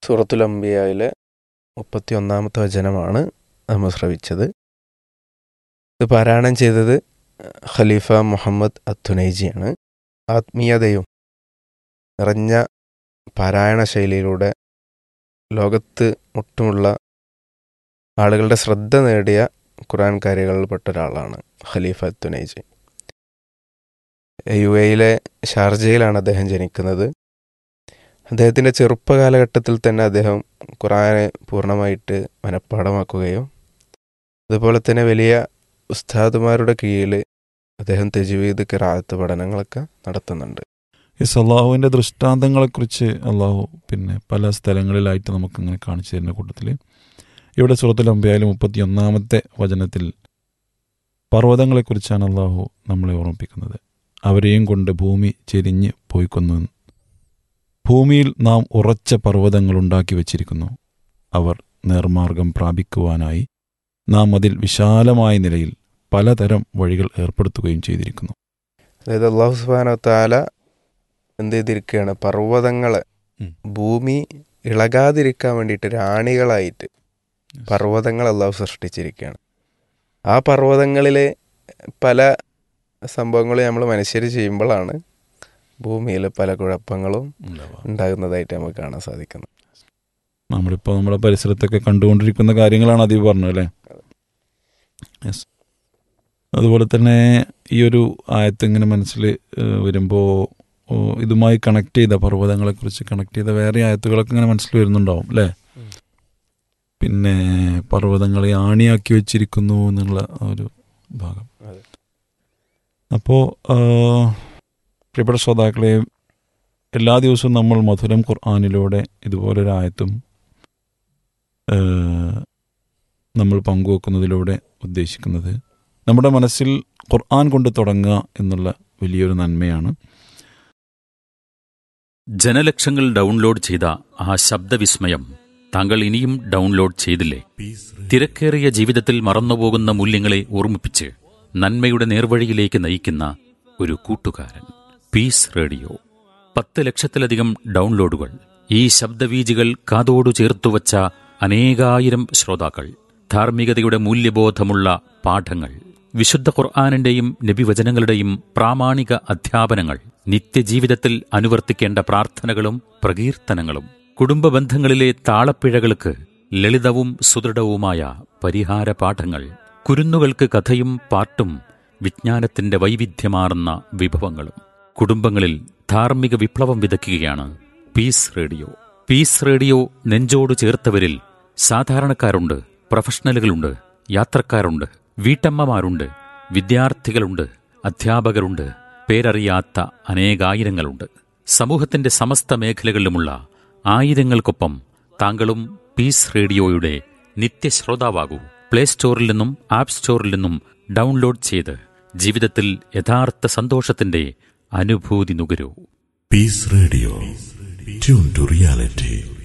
സൂറത്തുൽ അംബിയയിലെ മുപ്പത്തി ഒന്നാമത്തെ വചനമാണ് നമ്മൾ ശ്രവിച്ചത് ഇത് പാരായണം ചെയ്തത് ഖലീഫ മുഹമ്മദ് അത്തുനൈജിയാണ് ആത്മീയതയും നിറഞ്ഞ പാരായണ ശൈലിയിലൂടെ ലോകത്ത് ഒട്ടുമുള്ള ആളുകളുടെ ശ്രദ്ധ നേടിയ ഖുറാൻ കാരികളിൽപ്പെട്ട ഒരാളാണ് ഖലീഫ അത്തുനൈജി യു എയിലെ ഷാർജയിലാണ് അദ്ദേഹം ജനിക്കുന്നത് അദ്ദേഹത്തിൻ്റെ ചെറുപ്പകാലഘട്ടത്തിൽ തന്നെ അദ്ദേഹം ഖുറാനെ പൂർണ്ണമായിട്ട് മനഃപ്പാടമാക്കുകയും അതുപോലെ തന്നെ വലിയ ഉസ്താദുമാരുടെ കീഴിൽ അദ്ദേഹം തെജുവീദ് കിറാത്ത് പഠനങ്ങളൊക്കെ നടത്തുന്നുണ്ട് ഈ അള്ളാഹുവിൻ്റെ ദൃഷ്ടാന്തങ്ങളെക്കുറിച്ച് അള്ളാഹു പിന്നെ പല സ്ഥലങ്ങളിലായിട്ട് നമുക്കിങ്ങനെ കാണിച്ചു തരുന്ന കൂട്ടത്തിൽ ഇവിടെ സുഹൃത്തുൽ അമ്പയായാലും മുപ്പത്തി ഒന്നാമത്തെ വചനത്തിൽ പർവ്വതങ്ങളെക്കുറിച്ചാണ് അള്ളാഹു നമ്മളെ ഓർമ്മിപ്പിക്കുന്നത് അവരെയും കൊണ്ട് ഭൂമി ചെരിഞ്ഞ് പോയിക്കൊന്നു ഭൂമിയിൽ നാം ഉറച്ച പർവ്വതങ്ങൾ ഉണ്ടാക്കി വച്ചിരിക്കുന്നു അവർ നേർമാർഗം പ്രാപിക്കുവാനായി നാം അതിൽ വിശാലമായ നിലയിൽ പലതരം വഴികൾ ഏർപ്പെടുത്തുകയും ചെയ്തിരിക്കുന്നു അതായത് അള്ളാഹു സുബാന താല എന്ത് ചെയ്തിരിക്കുകയാണ് പർവ്വതങ്ങളെ ഉം. ഭൂമി ഇളകാതിരിക്കാൻ വേണ്ടിയിട്ട് രാണികളായിട്ട് പർവ്വതങ്ങൾ അള്ളാഹു സൃഷ്ടിച്ചിരിക്കുകയാണ് ആ പർവ്വതങ്ങളിലെ പല സംഭവങ്ങളും നമ്മൾ മനുഷ്യർ ചെയ്യുമ്പോഴാണ് ഭൂമിയിൽ പല കുഴപ്പങ്ങളും ഉണ്ടാകുന്നതായിട്ട് നമുക്ക് കാണാൻ സാധിക്കുന്നത് നമ്മളിപ്പോൾ നമ്മുടെ പരിസരത്തൊക്കെ കണ്ടുകൊണ്ടിരിക്കുന്ന കാര്യങ്ങളാണ് അതീവ് പറഞ്ഞത് അല്ലേ യെസ് അതുപോലെ തന്നെ ഈ ഒരു ആയത്ത് ഇങ്ങനെ മനസ്സിൽ വരുമ്പോൾ ഇതുമായി കണക്ട് ചെയ്ത പർവ്വതങ്ങളെക്കുറിച്ച് കണക്ട് ചെയ്ത വേറെ ആയത്തുകളൊക്കെ ഇങ്ങനെ മനസ്സിൽ വരുന്നുണ്ടാവും അല്ലേ ഉം. പിന്നെ പർവ്വതങ്ങളെ ആണിയാക്കി വെച്ചിരിക്കുന്നു എന്നുള്ള ആ ഒരു ഭാഗം അതെ. അപ്പോൾ പ്രിയപ്പെട്ട ശ്രോതാക്കളെ എല്ലാ ദിവസവും നമ്മൾ മധുരം ഖുർആാനിലൂടെ ഇതുപോലൊരു ആയത്തും ഏഹ്, നമ്മൾ പങ്കുവെക്കുന്നതിലൂടെ ഉദ്ദേശിക്കുന്നത് നമ്മുടെ മനസ്സിൽ ഖുർആൻ കൊണ്ട് തുടങ്ങുക എന്നുള്ള വലിയൊരു നന്മയാണ് ജനലക്ഷങ്ങൾ ഡൗൺലോഡ് ചെയ്ത ആ ശബ്ദവിസ്മയം താങ്കൾ ഇനിയും ഡൗൺലോഡ് ചെയ്തില്ലേ തിരക്കേറിയ ജീവിതത്തിൽ മറന്നുപോകുന്ന മൂല്യങ്ങളെ ഓർമ്മിപ്പിച്ച് നന്മയുടെ നേർവഴിയിലേക്ക് നയിക്കുന്ന ഒരു കൂട്ടുകാരൻ പീസ് റേഡിയോ പത്ത് ലക്ഷത്തിലധികം ഡൗൺലോഡുകൾ ഈ ശബ്ദവീജികൾ കാതോടു ചേർത്തുവച്ച അനേകായിരം ശ്രോതാക്കൾ ധാർമ്മികതയുടെ മൂല്യബോധമുള്ള പാഠങ്ങൾ വിശുദ്ധ ഖുർആാനിന്റെയും നബിവചനങ്ങളുടെയും പ്രാമാണിക അധ്യാപനങ്ങൾ നിത്യജീവിതത്തിൽ അനുവർത്തിക്കേണ്ട പ്രാർത്ഥനകളും പ്രകീർത്തനങ്ങളും കുടുംബ ബന്ധങ്ങളിലെ താളപ്പിഴകൾക്ക് ലളിതവും സുദൃഢവുമായ പരിഹാര പാഠങ്ങൾ കുരുന്നുകൾക്ക് കഥയും പാട്ടും വിജ്ഞാനത്തിന്റെ വൈവിധ്യമാർന്ന വിഭവങ്ങളും കുടുംബങ്ങളിൽ ധാർമ്മിക വിപ്ലവം വിതയ്ക്കുകയാണ് പീസ് റേഡിയോ പീസ് റേഡിയോ നെഞ്ചോട് ചേർത്തവരിൽ സാധാരണക്കാരുണ്ട് പ്രൊഫഷണലുകളുണ്ട് യാത്രക്കാരുണ്ട് വീട്ടമ്മമാരുണ്ട് വിദ്യാർത്ഥികളുണ്ട് അധ്യാപകരുണ്ട് പേരറിയാത്ത അനേകായിരങ്ങളുണ്ട് സമൂഹത്തിന്റെ സമസ്ത മേഖലകളിലുമുള്ള ആയിരങ്ങൾക്കൊപ്പം താങ്കളും പീസ് റേഡിയോയുടെ നിത്യശ്രോതാവാകൂ പ്ലേ സ്റ്റോറിൽ നിന്നും ആപ്പ് സ്റ്റോറിൽ നിന്നും ഡൗൺലോഡ് ചെയ്ത് ജീവിതത്തിൽ യഥാർത്ഥ സന്തോഷത്തിന്റെ അനുഭൂതി നുകരൂ Peace Radio. Tune to reality.